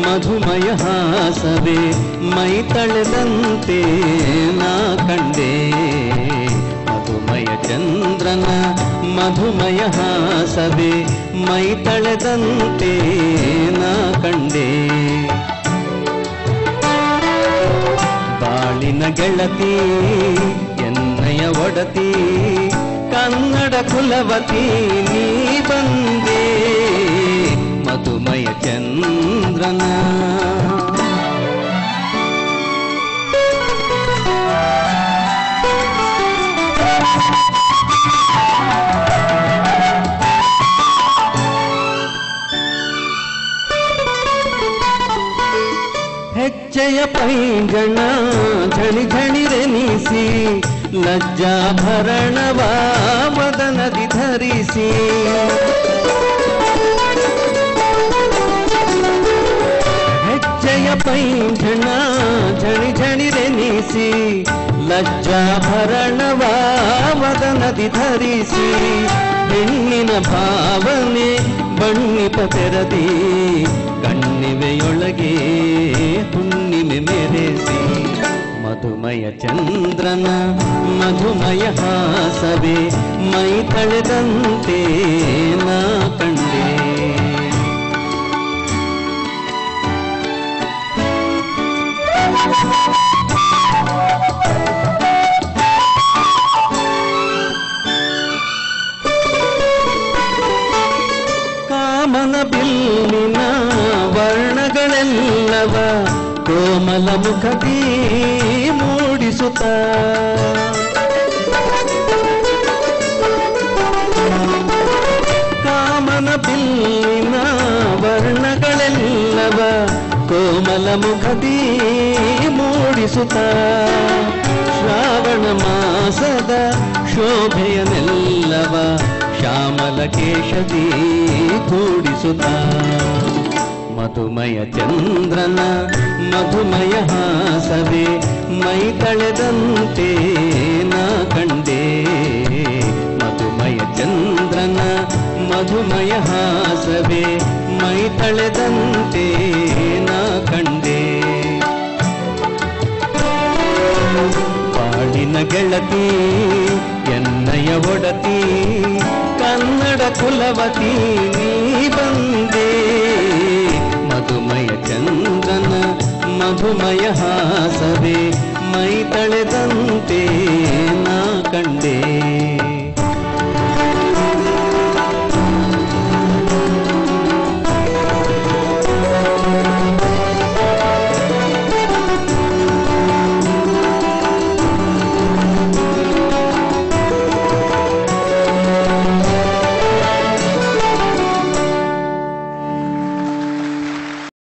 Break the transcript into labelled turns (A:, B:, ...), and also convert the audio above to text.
A: ಮಧುಮಯ ಹಾಸವೇ ಮೈ ತಳೆದಂತೆ ನಾ ಕಂಡೆ ಮಧುಮಯ ಚಂದ್ರನ ಮಧುಮಯ ಹಾಸವೇ ಮೈ ತಳೆದಂತೆ ನಾ ಕಂಡೆ ಬಾಳಿನ ಗೆಳತಿ ಎನ್ನಯ ಒಡತಿ ಕನ್ನಡ ಕುಲವತಿ ನೀ ಬಂದೆ ಮಧುಮಯ ಚಂದ್ರನ ಹೆಜ್ಜೆಯ ಪೈಂಜಣ ಝಣಿ ಝಣಿರೆನಿಸಿ ಲಜ್ಜಾಭರಣವ ಮದನದಿ ಧರಿಸಿ ಹೆಜ್ಜೆಯ ಪೈಂಜಣ ಝಣಿ ಝಣಿರೆನಿಸಿ ಲಜ್ಜಾಭರಣವ ಮದನದಿ ಧರಿಸಿ ಹೆಣ್ಣಿನ ಭಾವನೆ ಬಣ್ಣಿಪ ತೆರದಿ ಕಣ್ಣಿವೆಯೊಳಗೆ ಹುಣ್ಣಿಮೆ ಮೆರೆಸಿ ಮಧುಮಯ ಚಂದ್ರನ ಮಧುಮಯ ಹಾಸವೇ ಮೈ ತಳೆದಂತೆ ನಾ ಕಂಡೆ ಕಾಮನ ಬಿಲ್ಲಿನ ವರ್ಣಗಳೆಲ್ಲವ ಕೋಮಲ ಮುಖದಿ ಮೂಡಿಸುತ್ತ ಕಾಮನ ಬಿಲ್ಲಿನ ವರ್ಣಗಳೆಲ್ಲವ ಕೋಮಲ ಮುಖದಿ ಮೂಡಿಸುತ್ತ ಶ್ರಾವಣ ಮಾಸದ ಶೋಭೆಯನೆಲ್ಲವ ಶ್ಯಾಮಲ ಕೇಶದಿ ಕೂಡಿಸುತ್ತ ಮಧುಮಯ ಚಂದ್ರನ ಮಧುಮಯ ಹಾಸವೇ ಮೈ ತಳೆದಂತೆ ನಾ ಕಂಡೆ ಮಧುಮಯ ಚಂದ್ರನ ಮಧುಮಯ ಹಾಸವೇ ಮೈ ತಳೆದಂತೆ ನಾ ಕಂಡೆ ಬಾಳಿನ ಗೆಳತಿ ಎನ್ನಯ ಒಡತಿ ಕನ್ನಡ ಕುಲವತಿ ನೀ ಬಂದೆ ಮಧುಮಯ ಚಂದ್ರನ ಮಧುಮಯ ಹಾಸವೇ ಮೈ ತಳೆದಂತೆ ನಾ ಕಂಡೆ